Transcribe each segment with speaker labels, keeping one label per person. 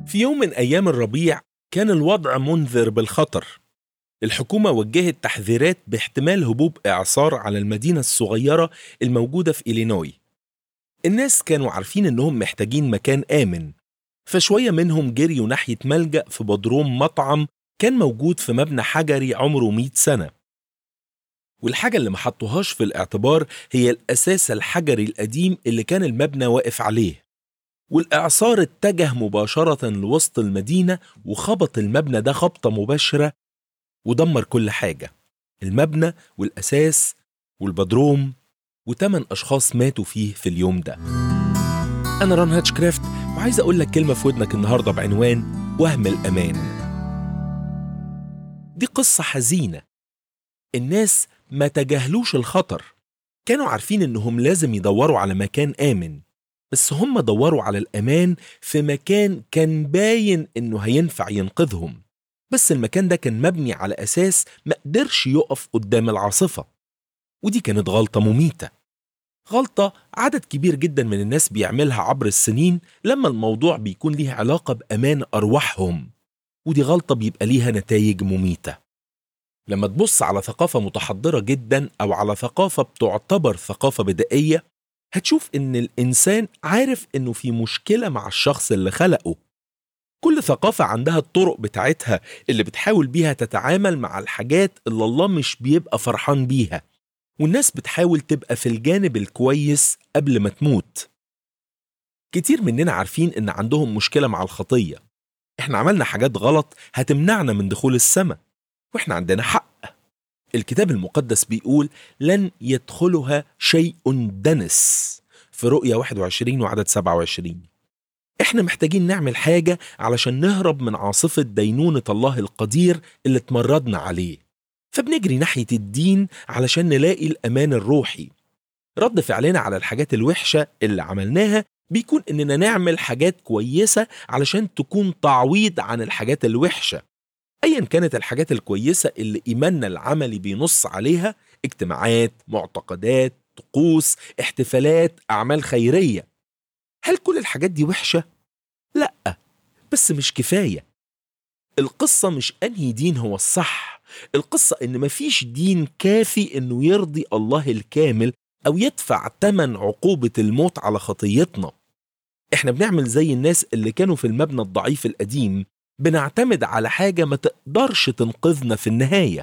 Speaker 1: في يوم من أيام الربيع كان الوضع منذر بالخطر الحكومة وجهت تحذيرات باحتمال هبوب إعصار على المدينة الصغيرة الموجودة في إلينوي الناس كانوا عارفين إنهم محتاجين مكان آمن فشوية منهم جريوا ناحية ملجأ في بدروم مطعم كان موجود في مبنى حجري عمره 100 سنة والحاجة اللي ما حطوهاش في الاعتبار هي الأساس الحجري القديم اللي كان المبنى واقف عليه والإعصار اتجه مباشرة لوسط المدينة وخبط المبنى ده خبطة مباشرة ودمر كل حاجة المبنى والأساس والبدروم وتمن أشخاص ماتوا فيه في اليوم ده أنا ران هاتشكرافت وعايز أقول لك كلمة في ودنك النهاردة بعنوان وهم الأمان دي قصة حزينة الناس ما تجاهلوش الخطر كانوا عارفين إنهم لازم يدوروا على مكان آمن بس هم دوروا على الأمان في مكان كان باين إنه هينفع ينقذهم بس المكان ده كان مبني على أساس ما قدرش يقف قدام العاصفة ودي كانت غلطة مميتة غلطة عدد كبير جدا من الناس بيعملها عبر السنين لما الموضوع بيكون ليه علاقة بأمان أرواحهم ودي غلطة بيبقى ليها نتائج مميتة لما تبص على ثقافة متحضرة جدا أو على ثقافة بتعتبر ثقافة بدائية هتشوف إن الإنسان عارف إنه في مشكلة مع الشخص اللي خلقه كل ثقافة عندها الطرق بتاعتها اللي بتحاول بيها تتعامل مع الحاجات اللي الله مش بيبقى فرحان بيها والناس بتحاول تبقى في الجانب الكويس قبل ما تموت كتير مننا عارفين إن عندهم مشكلة مع الخطية إحنا عملنا حاجات غلط هتمنعنا من دخول السماء وإحنا عندنا حق الكتاب المقدس بيقول لن يدخلها شيء دنس في رؤية 21 وعدد 27 احنا محتاجين نعمل حاجة علشان نهرب من عاصفة دينونة الله القدير اللي اتمردنا عليه فبنجري ناحية الدين علشان نلاقي الأمان الروحي رد فعلنا على الحاجات الوحشة اللي عملناها بيكون إننا نعمل حاجات كويسة علشان تكون تعويض عن الحاجات الوحشة أيا كانت الحاجات الكويسة اللي إيماننا العملي بينص عليها اجتماعات، معتقدات، طقوس، احتفالات، أعمال خيرية هل كل الحاجات دي وحشة؟ لأ بس مش كفاية القصة مش أنهي دين هو الصح القصة إن مفيش دين كافي إنه يرضي الله الكامل أو يدفع تمن عقوبة الموت على خطيتنا إحنا بنعمل زي الناس اللي كانوا في المبنى الضعيف القديم بنعتمد على حاجة ما تقدرش تنقذنا في النهاية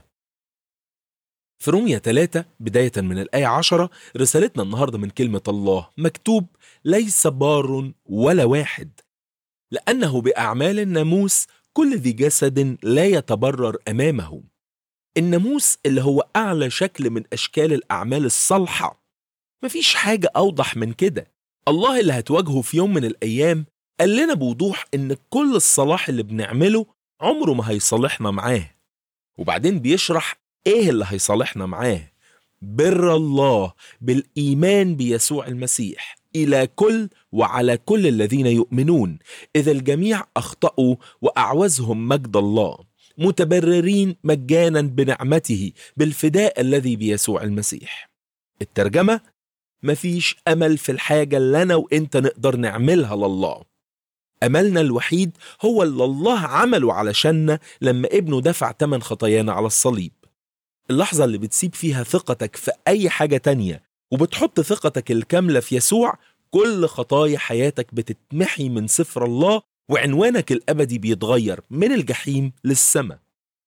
Speaker 1: في رومية 3 بداية من الآية 10 رسالتنا النهاردة من كلمة الله مكتوب ليس بار ولا واحد لأنه بأعمال الناموس كل ذي جسد لا يتبرر أمامه الناموس اللي هو أعلى شكل من أشكال الأعمال الصالحة مفيش حاجة أوضح من كده الله اللي هتواجهه في يوم من الأيام قال لنا بوضوح إن كل الصلاح اللي بنعمله عمره ما هيصالحنا معاه وبعدين بيشرح إيه اللي هيصالحنا معاه بر الله بالإيمان بيسوع المسيح إلى كل وعلى كل الذين يؤمنون إذا الجميع أخطأوا وأعوزهم مجد الله متبررين مجانا بنعمته بالفداء الذي بيسوع المسيح الترجمة مفيش أمل في الحاجة اللي أنا وإنت نقدر نعملها لله أملنا الوحيد هو اللي الله عمله علشاننا لما ابنه دفع تمن خطايانا على الصليب اللحظة اللي بتسيب فيها ثقتك في أي حاجة تانية وبتحط ثقتك الكاملة في يسوع كل خطايا حياتك بتتمحي من سفر الله وعنوانك الأبدي بيتغير من الجحيم للسماء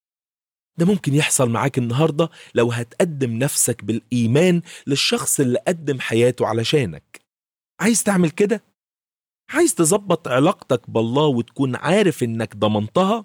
Speaker 1: ده ممكن يحصل معاك النهاردة لو هتقدم نفسك بالإيمان للشخص اللي قدم حياته علشانك عايز تعمل كده؟ عايز تظبط علاقتك بالله وتكون عارف إنك ضمنتها؟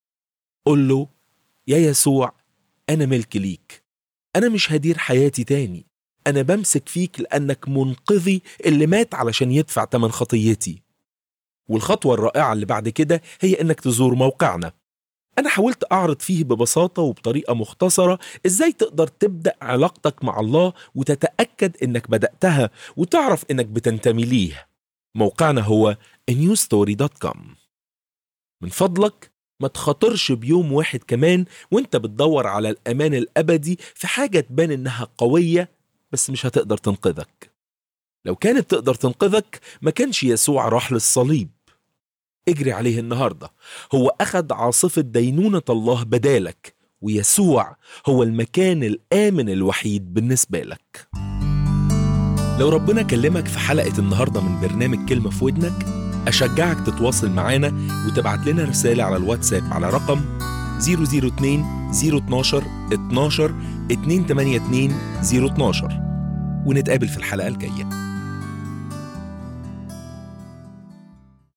Speaker 1: قل له يا يسوع أنا ملك ليك أنا مش هدير حياتي تاني أنا بمسك فيك لأنك منقذي اللي مات علشان يدفع تمن خطيتي والخطوة الرائعة اللي بعد كده هي إنك تزور موقعنا أنا حاولت أعرض فيه ببساطة وبطريقة مختصرة إزاي تقدر تبدأ علاقتك مع الله وتتأكد إنك بدأتها وتعرف إنك بتنتمي ليه موقعنا هو newstory.com من فضلك ما تخاطرش بيوم واحد كمان وانت بتدور على الأمان الأبدي في حاجة تبان إنها قوية بس مش هتقدر تنقذك لو كانت تقدر تنقذك ما كانش يسوع راح للصليب اجري عليه النهارده هو اخد عاصفه دينونه الله بدالك ويسوع هو المكان الامن الوحيد بالنسبه لك لو ربنا كلمك في حلقه النهارده من برنامج كلمه في ودنك اشجعك تتواصل معانا وتبعت لنا رساله على الواتساب على رقم 002 012 12 282 012 ونتقابل في الحلقه الجايه